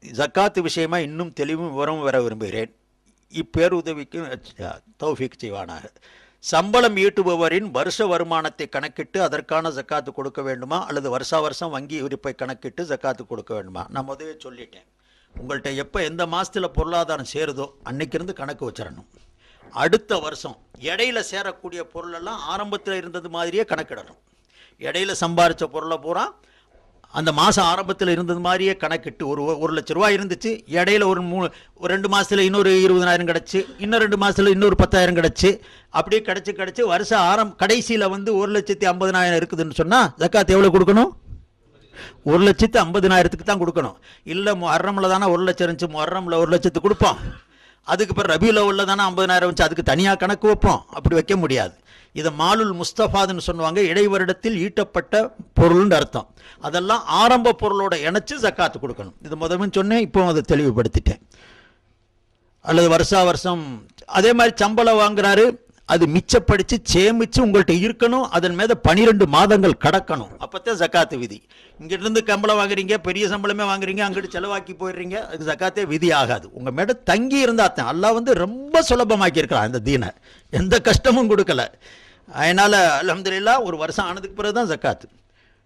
ஜக்காத்து விஷயமா இன்னும் தெளிவும் விவரமும் வர விரும்புகிறேன் இப்பேருதவிக்கு தௌஃபீக் செய்வானாக சம்பளம் ஈட்டுபவரின் வருஷ வருமானத்தை கணக்கிட்டு அதற்கான ஜக்காத்து கொடுக்க வேண்டுமா அல்லது வருஷா வருஷம் வங்கி இருப்பை கணக்கிட்டு ஜக்காத்து கொடுக்க வேண்டுமா நான் முதவே சொல்லிட்டேன் உங்கள்கிட்ட எப்போ எந்த மாதத்தில் பொருளாதாரம் சேருதோ அன்னைக்கிருந்து கணக்கு வச்சிடணும் அடுத்த வருஷம் இடையில சேரக்கூடிய பொருளெல்லாம் ஆரம்பத்தில் இருந்தது மாதிரியே கணக்கிடணும் இடையில சம்பாரித்த பொருளை பூரா அந்த மாதம் ஆரம்பத்தில் இருந்தது மாதிரியே கணக்கிட்டு ஒரு ஒரு லட்ச ரூபாய் இருந்துச்சு இடையில ஒரு மூணு ஒரு ரெண்டு மாதத்தில் இன்னொரு இருபதாயிரம் கிடச்சி இன்னும் ரெண்டு மாதத்தில் இன்னொரு பத்தாயிரம் கிடச்சி அப்படியே கிடச்சி கிடச்சி வருஷம் ஆரம் கடைசியில் வந்து ஒரு லட்சத்தி ஐம்பதனாயிரம் இருக்குதுன்னு சொன்னால் ஜக்காத் எவ்வளோ கொடுக்கணும் ஒரு லட்சத்து ஐம்பதினாயிரத்துக்கு தான் கொடுக்கணும் இல்லை முஹர்ரமில் தானே ஒரு லட்சம் இருந்துச்சு முஹர்ரமில் ஒரு லட்சத்துக்கு கொடுப்போம் அதுக்கு பிறகு ரபியில் உள்ள தானே ஐம்பதினாயிரம் வச்சு அதுக்கு தனியாக கணக்கு வைப்போம் அப்படி வைக்க முடியாது இதை மாலுல் முஸ்தஃபாதுன்னு சொல்லுவாங்க இடை வருடத்தில் ஈட்டப்பட்ட பொருள்னு அர்த்தம் அதெல்லாம் ஆரம்ப பொருளோட இணைச்சு ஜக்காத்து கொடுக்கணும் இது முதல்ல சொன்னேன் இப்போ அதை தெளிவுபடுத்திட்டேன் அல்லது வருஷா வருஷம் அதே மாதிரி சம்பளம் வாங்குறாரு அது மிச்சப்படுத்தி சேமிச்சு உங்கள்கிட்ட இருக்கணும் அதன் மீது பனிரெண்டு மாதங்கள் கடக்கணும் அப்போத்தான் ஜக்காத்து விதி இங்கிட்டிருந்து சம்பளம் வாங்குறீங்க பெரிய சம்பளமே வாங்குறீங்க அங்கிட்டு செலவாக்கி போயிடுறீங்க அதுக்கு ஜக்காத்தே விதி ஆகாது உங்கள் மேட தங்கி இருந்தா தான் அல்லாஹ் வந்து ரொம்ப சுலபமாக்கி இருக்கிறான் இந்த தீனை எந்த கஷ்டமும் கொடுக்கல அதனால் அல்ஹம்துலில்லாஹ் ஒரு வருஷம் ஆனதுக்கு பிறகு தான் ஜக்காத்து